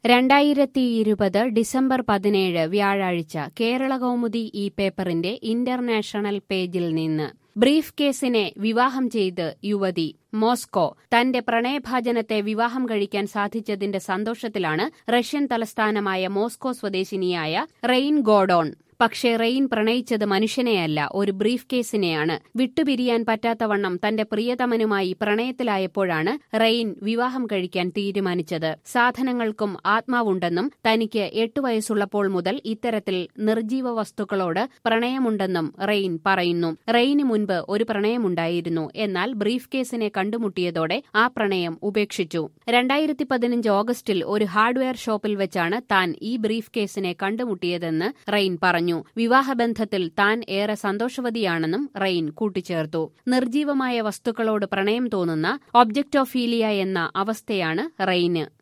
രണ്ടായിരത്തി ഇരുപത് ഡിസംബർ പതിനേഴ് വ്യാഴാഴ്ച കേരള കൗമുദി ഈ പേപ്പറിന്റെ ഇന്റർനാഷണൽ പേജിൽ നിന്ന് ബ്രീഫ് കേസിനെ വിവാഹം ചെയ്ത് യുവതി മോസ്കോ തന്റെ പ്രണയഭാജനത്തെ വിവാഹം കഴിക്കാൻ സാധിച്ചതിന്റെ സന്തോഷത്തിലാണ് റഷ്യൻ തലസ്ഥാനമായ മോസ്കോ സ്വദേശിനിയായ റെയിൻ ഗോഡോൺ പക്ഷേ റെയിൻ പ്രണയിച്ചത് മനുഷ്യനെയല്ല ഒരു ബ്രീഫ് കേസിനെയാണ് വിട്ടുപിരിയാൻ പറ്റാത്തവണ്ണം തന്റെ പ്രിയതമനുമായി പ്രണയത്തിലായപ്പോഴാണ് റെയിൻ വിവാഹം കഴിക്കാൻ തീരുമാനിച്ചത് സാധനങ്ങൾക്കും ആത്മാവുണ്ടെന്നും തനിക്ക് എട്ടു വയസ്സുള്ളപ്പോൾ മുതൽ ഇത്തരത്തിൽ നിർജീവ വസ്തുക്കളോട് പ്രണയമുണ്ടെന്നും റെയിൻ പറയുന്നു റെയിന് മുൻപ് ഒരു പ്രണയമുണ്ടായിരുന്നു എന്നാൽ ബ്രീഫ് കേസിനെ കണ്ടുമുട്ടിയതോടെ ആ പ്രണയം ഉപേക്ഷിച്ചു രണ്ടായിരത്തി പതിനഞ്ച് ഓഗസ്റ്റിൽ ഒരു ഹാർഡ്വെയർ ഷോപ്പിൽ വെച്ചാണ് താൻ ഈ ബ്രീഫ് കേസിനെ കണ്ടുമുട്ടിയതെന്ന് റെയിൻ പറഞ്ഞു വിവാഹബന്ധത്തിൽ താൻ ഏറെ സന്തോഷവതിയാണെന്നും റെയിൻ കൂട്ടിച്ചേർത്തു നിർജീവമായ വസ്തുക്കളോട് പ്രണയം തോന്നുന്ന ഒബ്ജക്ടോഫീലിയ എന്ന അവസ്ഥയാണ് റെയിന്